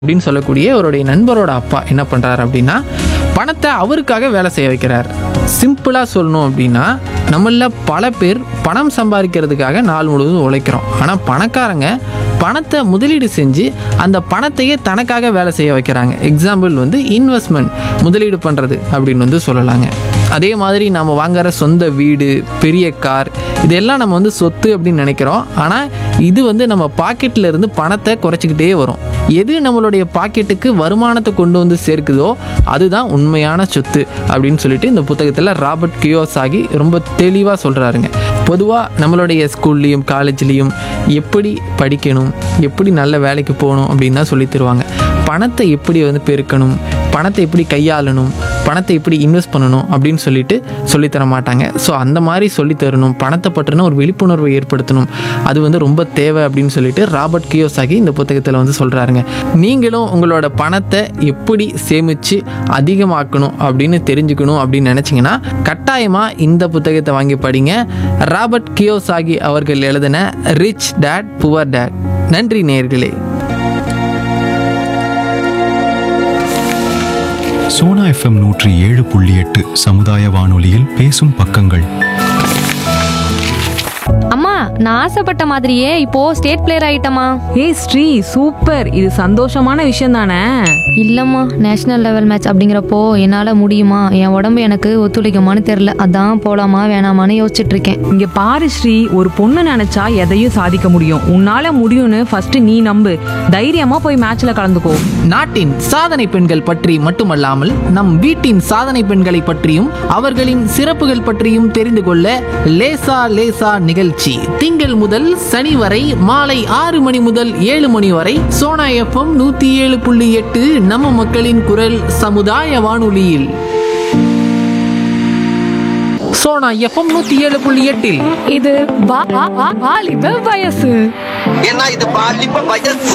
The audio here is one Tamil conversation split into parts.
அப்படின்னு சொல்லக்கூடிய அவருடைய நண்பரோட அப்பா என்ன பண்ணுறாரு அப்படின்னா பணத்தை அவருக்காக வேலை செய்ய வைக்கிறார் சிம்பிளாக சொல்லணும் அப்படின்னா நம்மள பல பேர் பணம் சம்பாதிக்கிறதுக்காக நாள் முழுவதும் உழைக்கிறோம் ஆனால் பணக்காரங்க பணத்தை முதலீடு செஞ்சு அந்த பணத்தையே தனக்காக வேலை செய்ய வைக்கிறாங்க எக்ஸாம்பிள் வந்து இன்வெஸ்ட்மெண்ட் முதலீடு பண்ணுறது அப்படின்னு வந்து சொல்லலாங்க அதே மாதிரி நம்ம வாங்குற சொந்த வீடு பெரிய கார் இதெல்லாம் நம்ம வந்து சொத்து அப்படின்னு நினைக்கிறோம் ஆனால் இது வந்து நம்ம பாக்கெட்டில் இருந்து பணத்தை குறைச்சிக்கிட்டே வரும் எது நம்மளுடைய பாக்கெட்டுக்கு வருமானத்தை கொண்டு வந்து சேர்க்குதோ அதுதான் உண்மையான சொத்து அப்படின்னு சொல்லிட்டு இந்த புத்தகத்தில் ராபர்ட் கியோசாகி ரொம்ப தெளிவாக சொல்கிறாருங்க பொதுவாக நம்மளுடைய ஸ்கூல்லையும் காலேஜ்லேயும் எப்படி படிக்கணும் எப்படி நல்ல வேலைக்கு போகணும் அப்படின்னு தான் சொல்லி தருவாங்க பணத்தை எப்படி வந்து பெருக்கணும் பணத்தை எப்படி கையாளணும் பணத்தை எப்படி இன்வெஸ்ட் பண்ணணும் அப்படின்னு சொல்லிட்டு சொல்லித் தர மாட்டாங்க ஸோ அந்த மாதிரி சொல்லித் தரணும் பணத்தை பற்றின ஒரு விழிப்புணர்வை ஏற்படுத்தணும் அது வந்து ரொம்ப தேவை அப்படின்னு சொல்லிட்டு ராபர்ட் கியோசாகி இந்த புத்தகத்தில் வந்து சொல்கிறாருங்க நீங்களும் உங்களோட பணத்தை எப்படி சேமித்து அதிகமாக்கணும் அப்படின்னு தெரிஞ்சுக்கணும் அப்படின்னு நினச்சிங்கன்னா கட்டாயமாக இந்த புத்தகத்தை வாங்கி படிங்க ராபர்ட் கியோசாகி அவர்கள் எழுதின ரிச் டேட் புவர் டேட் நன்றி நேயர்களே சோனா எஃப்எம் நூற்றி ஏழு புள்ளி எட்டு சமுதாய வானொலியில் பேசும் பக்கங்கள் அம்மா நான் ஆசைப்பட்ட மாதிரியே இப்போ ஸ்டேட் பிளேயர் ஆயிட்டமா ஏய் ஸ்ரீ சூப்பர் இது சந்தோஷமான விஷயம் தானே இல்லம்மா நேஷனல் லெவல் மேட்ச் அப்படிங்கிறப்போ என்னால முடியுமா என் உடம்பு எனக்கு ஒத்துழைக்குமான்னு தெரியல அதான் போலாமா வேணாமான்னு யோசிச்சுட்டு இருக்கேன் இங்க பாரு ஸ்ரீ ஒரு பொண்ணு நினைச்சா எதையும் சாதிக்க முடியும் உன்னால முடியும்னு ஃபர்ஸ்ட் நீ நம்பு தைரியமா போய் மேட்ச்ல கலந்துக்கோ நாட்டின் சாதனை பெண்கள் பற்றி மட்டுமல்லாமல் நம் வீட்டின் சாதனை பெண்களை பற்றியும் அவர்களின் சிறப்புகள் பற்றியும் தெரிந்து கொள்ள லேசா லேசா நிகழ்ச்சி திங்கள் முதல் சனி வரை மாலை ஆறு மணி முதல் ஏழு மணி வரை சோனா எஃப்எம் நூத்தி ஏழு புள்ளி எட்டு நம்ம மக்களின் குரல் சமுதாய வானொலியில் சோனா எஃப்எம் நூத்தி ஏழு புள்ளி எட்டில் இது வா- வா- வா- வாலிப வயசு ஏன்னா இது பாலிப்ப வயசு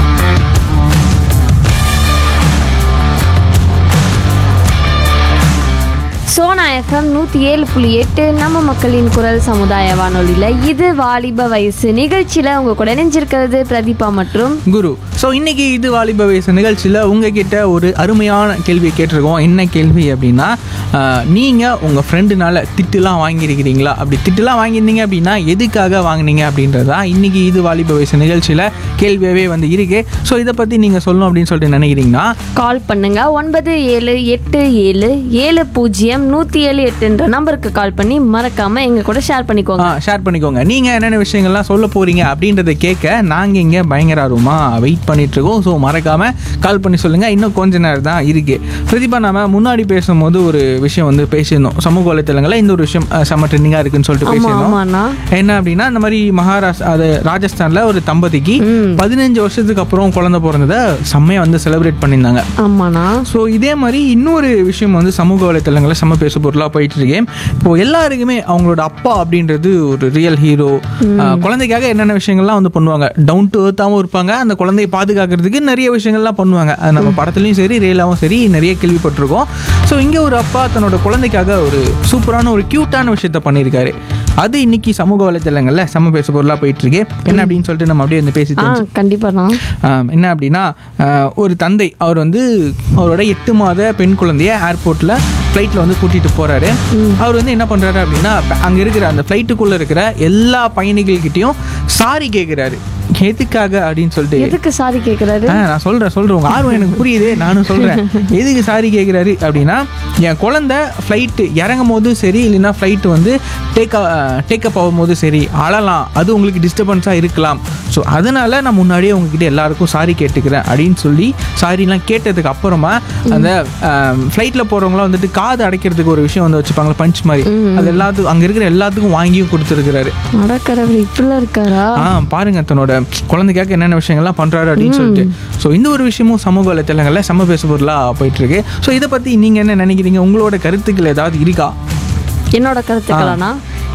சோனா எஃப்எம் நூற்றி ஏழு புள்ளி எட்டு நம்ம மக்களின் குரல் சமுதாய வானொலியில் இது வாலிப வயசு நிகழ்ச்சியில் உங்கள் கூட இணைஞ்சிருக்கிறது பிரதீபா மற்றும் குரு ஸோ இன்னைக்கு இது வாலிப வயசு நிகழ்ச்சியில் உங்ககிட்ட ஒரு அருமையான கேள்வியை கேட்டிருக்கோம் என்ன கேள்வி அப்படின்னா நீங்கள் உங்கள் ஃப்ரெண்டுனால திட்டுலாம் வாங்கியிருக்கிறீங்களா அப்படி திட்டுலாம் வாங்கியிருந்தீங்க அப்படின்னா எதுக்காக வாங்குனீங்க அப்படின்றதா இன்னைக்கு இது வாலிப வயசு நிகழ்ச்சியில் கேள்வியாகவே வந்து இருக்கு ஸோ இதை பற்றி நீங்கள் சொல்லணும் அப்படின்னு சொல்லிட்டு நினைக்கிறீங்கன்னா கால் பண்ணுங்க ஒன்பது ஏழு எட்டு ஏழு ஏழு பூஜ்ஜியம் நூற்றி ஏழு எட்டுன்ற நம்பருக்கு கால் பண்ணி மறக்காமல் எங்கள் கூட ஷேர் பண்ணிக்கோங்க ஷேர் பண்ணிக்கோங்க நீங்கள் என்னென்ன விஷயங்கள்லாம் சொல்ல போகிறீங்க அப்படின்றத கேட்க நாங்கள் இங்கே பயங்கர ஆர்வமாக வெயிட் பண்ணிகிட்ருக்கோம் ஸோ மறக்காமல் கால் பண்ணி சொல்லுங்கள் இன்னும் கொஞ்ச நேரம் தான் இருக்குது பிரதீபா நாம முன்னாடி பேசும்போது ஒரு விஷயம் வந்து பேசியிருந்தோம் சமூக வலைத்தளங்களில் இந்த ஒரு விஷயம் அஹ், செம்ம ட்ரெண்டிங்காக இருக்குன்னு சொல்லிட்டு ஆமாம் பேசியிருந்தோம் ஆமாண்ணா என்ன அப்படின்னா இந்த மாதிரி மகாராஷ்டிரா அது ராஜஸ்தானில் ஒரு தம்பதிக்கு பதினஞ்சு வருஷத்துக்கு அப்புறம் குழந்தை பிறந்ததை செம்மையாக வந்து செலிப்ரேட் பண்ணியிருந்தாங்க ஆமாண்ணா ஸோ இதே மாதிரி இன்னொரு விஷயம் வந்து சமூக வலைத்தளங்களில் செம்ம பேசு பொருளாக போயிட்டு இருக்கேன் இப்போ எல்லாருக்குமே அவங்களோட அப்பா அப்படின்றது ஒரு ரியல் ஹீரோ குழந்தைக்காக என்னென்ன விஷயங்கள்லாம் வந்து பண்ணுவாங்க டவுன் டு ஏர்த்தாகவும் இருப்பாங்க அந்த குழந்தையை பாதுகாக்கிறதுக்கு நிறைய விஷயங்கள்லாம் பண்ணுவாங்க அது நம்ம படத்துலையும் சரி ரியலாகவும் சரி நிறைய கேள்விப்பட்டிருக்கோம் ஸோ இங்கே ஒரு அப்பா தன்னோட குழந்தைக்காக ஒரு சூப்பரான ஒரு க்யூட்டான விஷயத்த பண்ணியிருக்காரு அது இன்னைக்கு சமூக வலைத்தளங்களில் செம்ம பேசு பொருளாக போயிட்டு இருக்கு என்ன அப்படின்னு சொல்லிட்டு நம்ம அப்படியே வந்து பேசி ஆ தெரிஞ்சு கண்டிப்பாண்ணா ஆம், என்ன அப்படின்னா ஆஹ், ஒரு தந்தை அவர் வந்து அவரோட எட்டு மாத பெண் குழந்தைய ஏர்போர்ட்டில் ஃப்ளைட்டில் வந்து கூட்டிகிட்டு போகிறாரு அவர் வந்து என்ன பண்ணுறாரு அப்படின்னா அங்கே இருக்கிற அந்த ஃப்ளைட்டுக்குள்ளே இருக்கிற எல்லா பயணிகள்கிட்டயும் சாரி கேட்குறாரு எதுக்காக அப்படின்னு சொல்லிட்டு எதுக்கு சாரி கேட்குறாரு ஆ நான் சொல்கிறேன் சொல்கிறேன் உங்கள் ஆர்வம் எனக்கு புரியுது நானும் சொல்கிறேன் எதுக்கு சாரி கேட்குறாரு அப்படின்னா என் குழந்தை ஃப்ளைட்டு இறங்கும் போது சரி இல்லைன்னா ஃப்ளைட்டு வந்து டேக் டேக்கப் ஆகும்போது சரி அழலாம் அது உங்களுக்கு டிஸ்டர்பன்ஸாக இருக்கலாம் ஸோ அதனால் நான் முன்னாடியே உங்ககிட்ட எல்லாருக்கும் சாரி கேட்டுக்கிறேன் அப்படின்னு சொல்லி சாரிலாம் கேட்டதுக்கு அப்புறமா அந்த ஃப்ளைட்டில் போகிறவங்களாம் வந்துட்டு காது அடைக்கிறதுக்கு ஒரு விஷயம் வந்து வச்சுப்பாங்களே பஞ்ச் மாதிரி அது எல்லாத்துக்கும் அங்கே இருக்கிற எல்லாத்துக்கும் வாங்கியும் கொடுத்துருக்கிறாரு நடக்கிறவர் இப்படிலாம் இருக்காரா ஆ பாருங்க தன்னோட குழந்தைக்காக என்னென்ன விஷயங்கள்லாம் பண்றாரு அப்படின்னு சொல்லிட்டு ஸோ இந்த ஒரு விஷயமும் சமூக வலைத்தளங்களில் சம பேசு பொருளாக போயிட்டு இருக்கு ஸோ இதை பத்தி நீங்க என்ன நினைக்கிறீங்க உங்களோட கருத்துக்கள் ஏதாவது இருக்கா என்னோட கருத்துக்களானா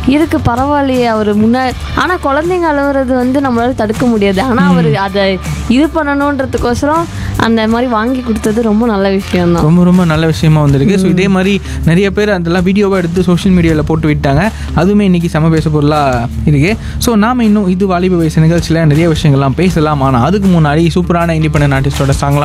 இருக்கு பரவாயில்லையே அவர் முன்ன ஆனால் குழந்தைங்க அழுவுறது வந்து நம்மளால தடுக்க முடியாது ஆனால் அவர் அதை இது பண்ணணுன்றதுக்கோசரம் அந்த மாதிரி வாங்கி கொடுத்தது ரொம்ப நல்ல விஷயம் தான் ரொம்ப ரொம்ப நல்ல விஷயமா வந்திருக்கு ஸோ இதே மாதிரி நிறைய பேர் அதெல்லாம் வீடியோவாக எடுத்து சோஷியல் மீடியாவில் போட்டு விட்டாங்க அதுவுமே இன்னைக்கு சம பேச பொருளாக இருக்கு ஸோ நாம இன்னும் இது வாலிப வயசு நிகழ்ச்சியில் நிறைய விஷயங்கள்லாம் பேசலாம் ஆனால் அதுக்கு முன்னாடி சூப்பரான இண்டிபெண்டன்ட் ஆர்டிஸ்டோட சாங்லாம்